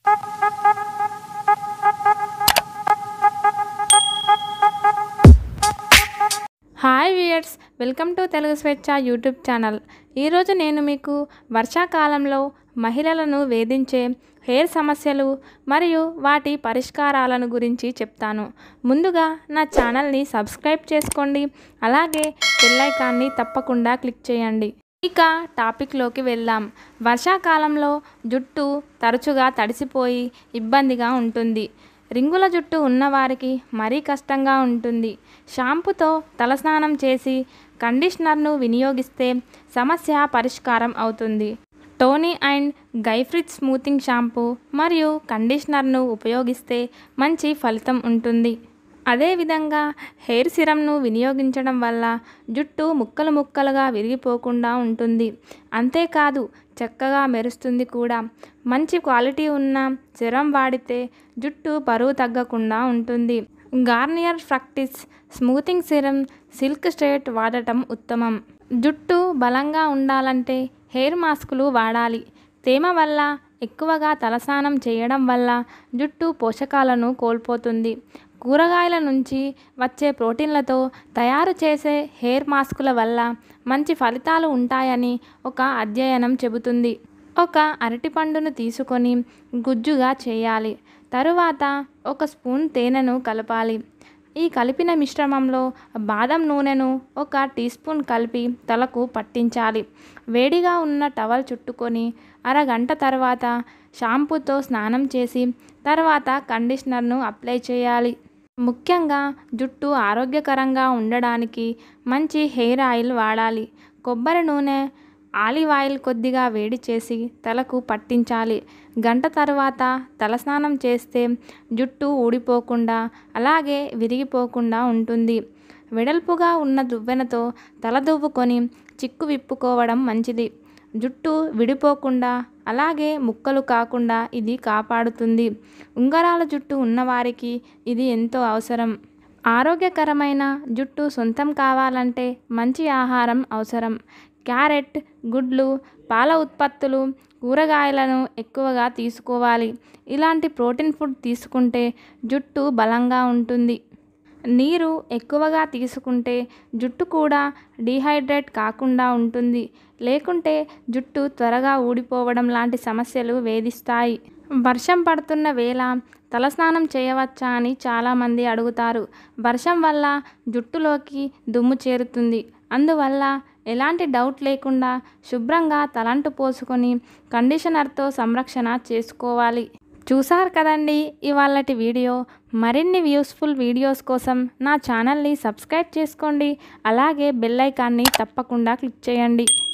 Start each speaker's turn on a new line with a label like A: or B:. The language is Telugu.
A: hi viewers welcome to Telugu Swecha YouTube channel ఈరోజు నేను మీకు వర్షాకాలంలో మహిళలను వేధించే హెయిర్ సమస్యలు మరియు వాటి పరిష్కారాలను గురించి చెప్తాను ముందుగా నా ఛానల్ని సబ్స్క్రైబ్ చేసుకోండి అలాగే బెల్ ఐకాన్ని తప్పకుండా క్లిక్ చేయండి ఇక టాపిక్లోకి వెళ్దాం వర్షాకాలంలో జుట్టు తరచుగా తడిసిపోయి ఇబ్బందిగా ఉంటుంది రింగుల జుట్టు ఉన్నవారికి మరీ కష్టంగా ఉంటుంది షాంపుతో తలస్నానం చేసి కండిషనర్ను వినియోగిస్తే సమస్య పరిష్కారం అవుతుంది టోనీ అండ్ గైఫ్రిడ్ స్మూతింగ్ షాంపూ మరియు కండిషనర్ను ఉపయోగిస్తే మంచి ఫలితం ఉంటుంది అదేవిధంగా హెయిర్ సిరమ్ను వినియోగించడం వల్ల జుట్టు ముక్కలు ముక్కలుగా విరిగిపోకుండా ఉంటుంది అంతేకాదు చక్కగా మెరుస్తుంది కూడా మంచి క్వాలిటీ ఉన్న సిరం వాడితే జుట్టు బరువు తగ్గకుండా ఉంటుంది Garnier Fructis smoothing serum silk straight వాడటం ఉత్తమం జుట్టు బలంగా ఉండాలంటే హెయిర్ మాస్కులు వాడాలి తేమ వల్ల ఎక్కువగా తలస్నానం చేయడం వల్ల జుట్టు పోషకాలను కోల్పోతుంది కూరగాయల నుంచి వచ్చే ప్రోటీన్లతో తయారు చేసే హెయిర్ మాస్కుల వల్ల మంచి ఫలితాలు ఉంటాయని ఒక అధ్యయనం చెబుతుంది ఒక అరటిపండును తీసుకొని గుజ్జుగా చేయాలి తరువాత ఒక స్పూన్ తేనెను కలపాలి ఈ కలిపిన మిశ్రమంలో బాదం నూనెను ఒక టీ స్పూన్ కలిపి తలకు పట్టించాలి వేడిగా ఉన్న టవల్ చుట్టుకొని అరగంట తర్వాత షాంపూతో స్నానం చేసి తర్వాత కండిషనర్ను అప్లై చేయాలి ముఖ్యంగా జుట్టు ఆరోగ్యకరంగా ఉండడానికి మంచి హెయిర్ ఆయిల్ వాడాలి కొబ్బరి నూనె ఆలివ్ ఆయిల్ కొద్దిగా వేడి చేసి తలకు పట్టించాలి గంట తర్వాత తలస్నానం చేస్తే జుట్టు ఊడిపోకుండా అలాగే విరిగిపోకుండా ఉంటుంది వెడల్పుగా ఉన్న దువ్వెనతో తల దువ్వుకొని చిక్కు విప్పుకోవడం మంచిది జుట్టు విడిపోకుండా అలాగే ముక్కలు కాకుండా ఇది కాపాడుతుంది ఉంగరాల జుట్టు ఉన్నవారికి ఇది ఎంతో అవసరం ఆరోగ్యకరమైన జుట్టు సొంతం కావాలంటే మంచి ఆహారం అవసరం క్యారెట్ గుడ్లు పాల ఉత్పత్తులు కూరగాయలను ఎక్కువగా తీసుకోవాలి ఇలాంటి ప్రోటీన్ ఫుడ్ తీసుకుంటే జుట్టు బలంగా ఉంటుంది నీరు ఎక్కువగా తీసుకుంటే జుట్టు కూడా డీహైడ్రేట్ కాకుండా ఉంటుంది లేకుంటే జుట్టు త్వరగా ఊడిపోవడం లాంటి సమస్యలు వేధిస్తాయి వర్షం పడుతున్న వేళ తలస్నానం చేయవచ్చా అని చాలామంది అడుగుతారు వర్షం వల్ల జుట్టులోకి దుమ్ము చేరుతుంది అందువల్ల ఎలాంటి డౌట్ లేకుండా శుభ్రంగా తలంటు పోసుకొని కండిషనర్తో సంరక్షణ చేసుకోవాలి చూసారు కదండి ఇవాళటి వీడియో మరిన్ని యూస్ఫుల్ వీడియోస్ కోసం నా ఛానల్ని సబ్స్క్రైబ్ చేసుకోండి అలాగే బెల్ ఐకాన్ని తప్పకుండా క్లిక్ చేయండి